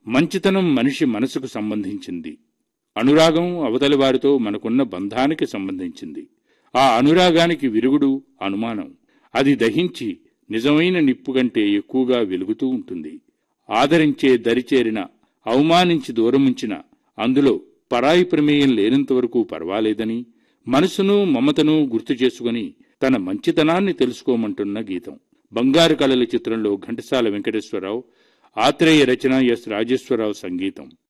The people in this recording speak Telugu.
మంచితనం మనిషి మనసుకు సంబంధించింది అనురాగం అవతలి వారితో మనకున్న బంధానికి సంబంధించింది ఆ అనురాగానికి విరుగుడు అనుమానం అది దహించి నిజమైన నిప్పు కంటే ఎక్కువగా వెలుగుతూ ఉంటుంది ఆదరించే దరిచేరిన అవమానించి దూరముంచిన అందులో పరాయి ప్రమేయం లేనంత వరకు పర్వాలేదని మనసును మమతను గుర్తు చేసుకుని తన మంచితనాన్ని తెలుసుకోమంటున్న గీతం బంగారు కళల చిత్రంలో ఘంటసాల వెంకటేశ్వరరావు ఆత్రేయ రచన ఎస్ రాజేశ్వరరావు సంగీతం